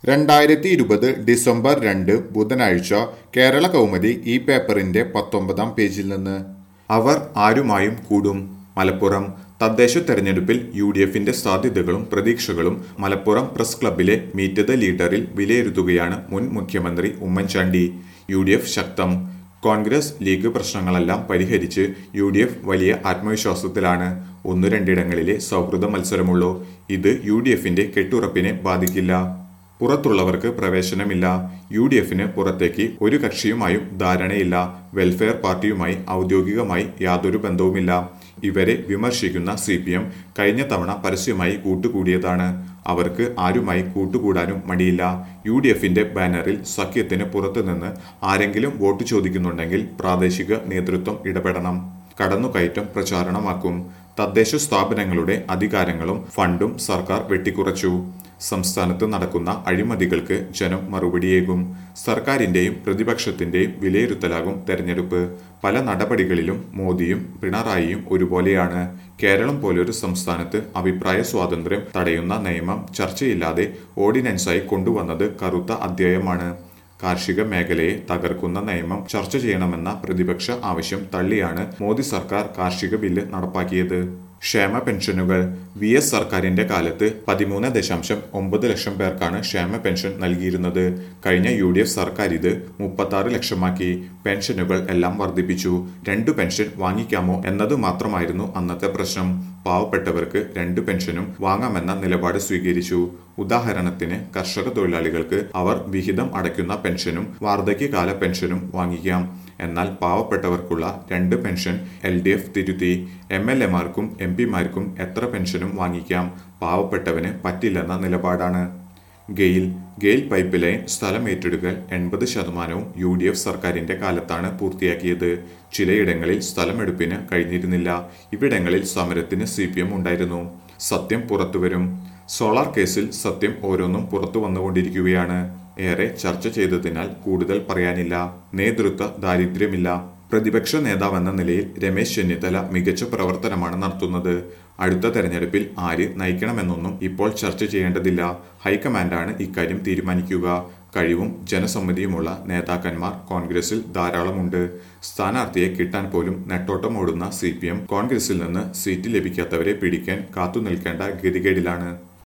രണ്ടായിരത്തി ഇരുപത് ഡിസംബർ രണ്ട് ബുധനാഴ്ച കേരള കൗമുദി ഈ പേപ്പറിന്റെ പത്തൊമ്പതാം പേജിൽ നിന്ന് അവർ ആരുമായും കൂടും മലപ്പുറം തദ്ദേശ തെരഞ്ഞെടുപ്പിൽ യു ഡി എഫിന്റെ സാധ്യതകളും പ്രതീക്ഷകളും മലപ്പുറം പ്രസ് ക്ലബിലെ മീറ്റ് ദ ലീഡറിൽ വിലയിരുത്തുകയാണ് മുൻ മുഖ്യമന്ത്രി ഉമ്മൻചാണ്ടി യു ഡി എഫ് ശക്തം കോൺഗ്രസ് ലീഗ് പ്രശ്നങ്ങളെല്ലാം പരിഹരിച്ച് യു ഡി എഫ് വലിയ ആത്മവിശ്വാസത്തിലാണ് ഒന്നു രണ്ടിടങ്ങളിലെ സൗഹൃദ മത്സരമുള്ളൂ ഇത് യു ഡി എഫിന്റെ കെട്ടുറപ്പിനെ ബാധിക്കില്ല പുറത്തുള്ളവർക്ക് പ്രവേശനമില്ല യു ഡി എഫിന് പുറത്തേക്ക് ഒരു കക്ഷിയുമായും ധാരണയില്ല വെൽഫെയർ പാർട്ടിയുമായി ഔദ്യോഗികമായി യാതൊരു ബന്ധവുമില്ല ഇവരെ വിമർശിക്കുന്ന സി പി എം കഴിഞ്ഞ തവണ പരസ്യമായി കൂട്ടുകൂടിയതാണ് അവർക്ക് ആരുമായി കൂട്ടുകൂടാനും മടിയില്ല യു ഡി എഫിന്റെ ബാനറിൽ സഖ്യത്തിന് പുറത്തുനിന്ന് ആരെങ്കിലും വോട്ട് ചോദിക്കുന്നുണ്ടെങ്കിൽ പ്രാദേശിക നേതൃത്വം ഇടപെടണം കടന്നുകയറ്റം പ്രചാരണമാക്കും തദ്ദേശ സ്ഥാപനങ്ങളുടെ അധികാരങ്ങളും ഫണ്ടും സർക്കാർ വെട്ടിക്കുറച്ചു സംസ്ഥാനത്ത് നടക്കുന്ന അഴിമതികൾക്ക് ജനം മറുപടിയേകും സർക്കാരിന്റെയും പ്രതിപക്ഷത്തിന്റെയും വിലയിരുത്തലാകും തെരഞ്ഞെടുപ്പ് പല നടപടികളിലും മോദിയും പിണറായിയും ഒരുപോലെയാണ് കേരളം പോലൊരു സംസ്ഥാനത്ത് അഭിപ്രായ സ്വാതന്ത്ര്യം തടയുന്ന നിയമം ചർച്ചയില്ലാതെ ഓർഡിനൻസായി കൊണ്ടുവന്നത് കറുത്ത അധ്യായമാണ് കാർഷിക മേഖലയെ തകർക്കുന്ന നിയമം ചർച്ച ചെയ്യണമെന്ന പ്രതിപക്ഷ ആവശ്യം തള്ളിയാണ് മോദി സർക്കാർ കാർഷിക ബില്ല് നടപ്പാക്കിയത് ക്ഷേമ പെൻഷനുകൾ വി എസ് സർക്കാരിന്റെ കാലത്ത് പതിമൂന്ന് ദശാംശം ഒമ്പത് ലക്ഷം പേർക്കാണ് ക്ഷേമ പെൻഷൻ നൽകിയിരുന്നത് കഴിഞ്ഞ യു ഡി എഫ് സർക്കാർ ഇത് മുപ്പത്തി ആറ് ലക്ഷമാക്കി പെൻഷനുകൾ എല്ലാം വർദ്ധിപ്പിച്ചു രണ്ടു പെൻഷൻ വാങ്ങിക്കാമോ എന്നത് മാത്രമായിരുന്നു അന്നത്തെ പ്രശ്നം പാവപ്പെട്ടവർക്ക് രണ്ട് പെൻഷനും വാങ്ങാമെന്ന നിലപാട് സ്വീകരിച്ചു ഉദാഹരണത്തിന് കർഷക തൊഴിലാളികൾക്ക് അവർ വിഹിതം അടയ്ക്കുന്ന പെൻഷനും വാർദ്ധക്യകാല പെൻഷനും വാങ്ങിക്കാം എന്നാൽ പാവപ്പെട്ടവർക്കുള്ള രണ്ട് പെൻഷൻ എൽ ഡി എഫ് തിരുത്തി എം എൽ എമാർക്കും എം പിമാർക്കും എത്ര പെൻഷനും വാങ്ങിക്കാം പാവപ്പെട്ടവന് പറ്റില്ലെന്ന നിലപാടാണ് ഗെയിൽ ഗെയിൽ പൈപ്പ് ലൈൻ സ്ഥലം ഏറ്റെടുക്കൽ എൺപത് ശതമാനവും യു ഡി എഫ് സർക്കാരിന്റെ കാലത്താണ് പൂർത്തിയാക്കിയത് ചിലയിടങ്ങളിൽ സ്ഥലമെടുപ്പിന് കഴിഞ്ഞിരുന്നില്ല ഇവിടങ്ങളിൽ സമരത്തിന് സി പി എം ഉണ്ടായിരുന്നു സത്യം പുറത്തുവരും സോളാർ കേസിൽ സത്യം ഓരോന്നും പുറത്തു വന്നുകൊണ്ടിരിക്കുകയാണ് ഏറെ ചർച്ച ചെയ്തതിനാൽ കൂടുതൽ പറയാനില്ല നേതൃത്വ ദാരിദ്ര്യമില്ല പ്രതിപക്ഷ നേതാവെന്ന നിലയിൽ രമേശ് ചെന്നിത്തല മികച്ച പ്രവർത്തനമാണ് നടത്തുന്നത് അടുത്ത തെരഞ്ഞെടുപ്പിൽ ആര് നയിക്കണമെന്നൊന്നും ഇപ്പോൾ ചർച്ച ചെയ്യേണ്ടതില്ല ഹൈക്കമാൻഡാണ് ഇക്കാര്യം തീരുമാനിക്കുക കഴിവും ജനസമ്മതിയുമുള്ള നേതാക്കന്മാർ കോൺഗ്രസിൽ ധാരാളമുണ്ട് സ്ഥാനാർത്ഥിയെ കിട്ടാൻ പോലും നെട്ടോട്ടമോടുന്ന സി പി എം കോൺഗ്രസിൽ നിന്ന് സീറ്റ് ലഭിക്കാത്തവരെ പിടിക്കാൻ കാത്തുനിൽക്കേണ്ട ഗതികേടിലാണ്